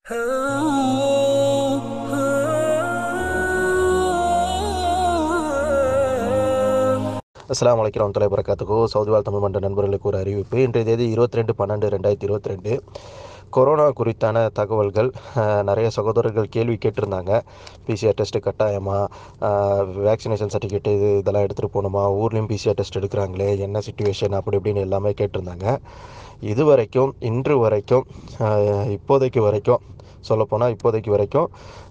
அஸ்லாம் வலைக்கம் வரமத்துல்லாஹி வரகாத்துக்கு சவுதிவால் தமிழ் மன்ற நண்பர்களுக்கு ஒரு அறிவிப்பு இன்றைய தேதி இருபத்தி ரெண்டு பன்னெண்டு ரெண்டாயிரத்தி இருபத்தி ரெண்டு கொரோனா குறித்தான தகவல்கள் அஹ், நிறைய சகோதரர்கள் கேள்வி கேட்டிருந்தாங்க பிசிஆர் டெஸ்ட்டு கட்டாயமா வேக்சினேஷன் சர்டிஃபிகேட் இது இதெல்லாம் எடுத்துகிட்டு போகணுமா ஊர்லேயும் பிசிஆர் டெஸ்ட் எடுக்கிறாங்களே என்ன சுச்சுவேஷன் அப்படி இப்படின்னு எல்லாமே கேட்டிருந்தாங்க இது வரைக்கும் இன்று வரைக்கும் அஹ், இப்போதைக்கு வரைக்கும் சொல்லப்போனால் இப்போதைக்கு வரைக்கும்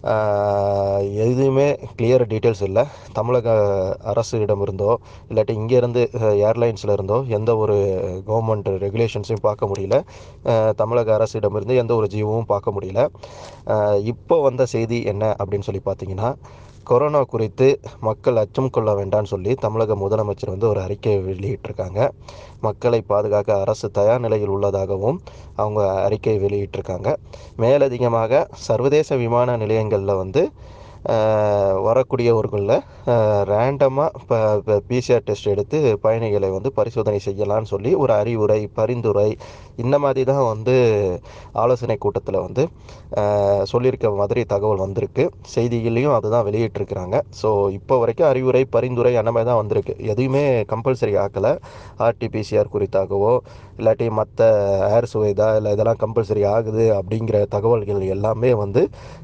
ஆஹ், எதுவுமே கிளியர் டீட்டெயில்ஸ் இல்லை தமிழக அரசிடமிருந்தோ இல்லாட்டி இங்கேருந்து ஏர்லைன்ஸில் இருந்தோ எந்த ஒரு கவர்மெண்ட் ரெகுலேஷன்ஸையும் பார்க்க முடியல ஆஹ், தமிழக அரசிடமிருந்து எந்த ஒரு ஜீவமும் பார்க்க முடியல ஆஹ், இப்போ வந்த செய்தி என்ன அப்படின்னு சொல்லி பார்த்தீங்கன்னா கொரோனா குறித்து மக்கள் அச்சம் கொள்ள வேண்டாம்னு சொல்லி தமிழக முதலமைச்சர் வந்து ஒரு அறிக்கையை வெளியிட்டிருக்காங்க மக்களை பாதுகாக்க அரசு தயார் நிலையில் உள்ளதாகவும் அவங்க அறிக்கை வெளியிட்டிருக்காங்க மேலதிகமாக சர்வதேச விமான நிலையங்களில் வந்து ஆஹ், வரக்கூடியவர்களில் ரேண்டமாக இப்போ பிசிஆர் டெஸ்ட் எடுத்து பயணிகளை வந்து பரிசோதனை செய்யலாம்னு சொல்லி ஒரு அறிவுரை பரிந்துரை இந்த மாதிரி தான் வந்து ஆலோசனை கூட்டத்தில் வந்து ஆஹ், சொல்லியிருக்க மாதிரி தகவல் வந்திருக்கு செய்திகளையும் அதுதான் வெளியிட்டிருக்கிறாங்க ஸோ இப்போ வரைக்கும் அறிவுரை பரிந்துரை அந்த மாதிரி தான் வந்திருக்கு எதுவுமே கம்பல்சரி ஆக்கலை ஆர்டிபிசிஆர் குறித்தாகவோ இல்லாட்டி மற்ற ஏர் சுவைதா இல்லை இதெல்லாம் கம்பல்சரி ஆகுது அப்படிங்கிற தகவல்கள் எல்லாமே வந்து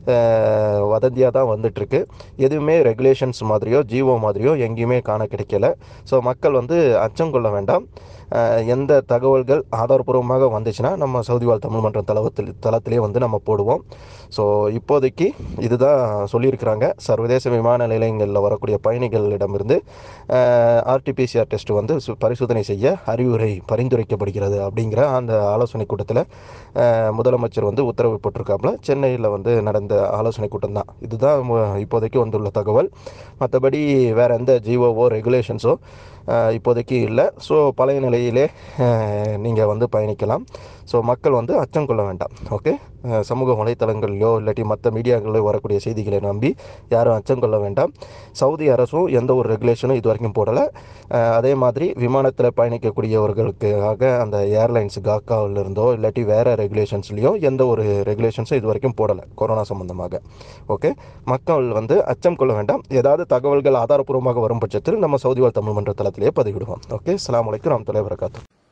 வதந்தியாக தான் வந்துட்டுருக்கு எதுவுமே ரெகுலேஷன்ஸ் மாதிரியோ ஜிஓ மாதிரியோ எங்கேயுமே காண கிடைக்கல ஸோ மக்கள் வந்து அச்சம் கொள்ள வேண்டாம் அஹ், எந்த தகவல்கள் ஆதாரபூர்வமாக வந்துச்சுன்னா நம்ம சவுதிவால் தமிழ் மன்றம் தளத்தில் தளத்திலே வந்து நம்ம போடுவோம் ஸோ இப்போதைக்கு இதுதான் சொல்லியிருக்கிறாங்க சர்வதேச விமான நிலையங்களில் வரக்கூடிய பயணிகளிடமிருந்து ஆர்டிபிசிஆர் டெஸ்ட் வந்து சு- பரிசோதனை செய்ய அறிவுரை பரிந்துரைக்கப்படுகிறது அப்படிங்கிற அந்த ஆலோசனை கூட்டத்தில் முதலமைச்சர் வந்து உத்தரவு போட்டிருக்காப்புல சென்னையில் வந்து நடந்த ஆலோசனை கூட்டம் தான் இதுதான் மு- இப்போதைக்கு வந்துள்ள தகவல் மற்றபடி வேறு எந்த ஜிஓவோ ரெகுலேஷன்ஸோ இப்போதைக்கு இல்லை ஸோ பழைய நிலையிலே நீங்கள் வந்து பயணிக்கலாம் ஸோ மக்கள் வந்து அச்சம் கொள்ள வேண்டாம் ஓகே அஹ் சமூக வலைத்தளங்கள்லையோ இல்லாட்டி மற்ற மீடியாக்களிலோ வரக்கூடிய செய்திகளை நம்பி யாரும் அச்சம் கொள்ள வேண்டாம் சவுதி அரசும் எந்த ஒரு ரெகுலேஷனும் இது வரைக்கும் போடலை அதே மாதிரி விமானத்தில் பயணிக்கக்கூடியவர்களுக்காக அந்த ஏர்லைன்ஸ் காக்காவில் இருந்தோ இல்லாட்டி வேறு ரெகுலேஷன்ஸ்லேயோ எந்த ஒரு ரெகுலேஷன்ஸும் இது வரைக்கும் போடலை கொரோனா சம்பந்தமாக ஓகே மக்கள் வந்து அச்சம் கொள்ள வேண்டாம் ஏதாவது தகவல்கள் ஆதாரப்பூர்வமாக வரும் பட்சத்தில் நம்ம சவுதிவால் தமிழ் மன்ற தளத்திலேயே பதிவிடுவோம் ஓகே அஸ்ஸலாமு அலைக்கும் வரமத்துல்லாஹி வரகாத்து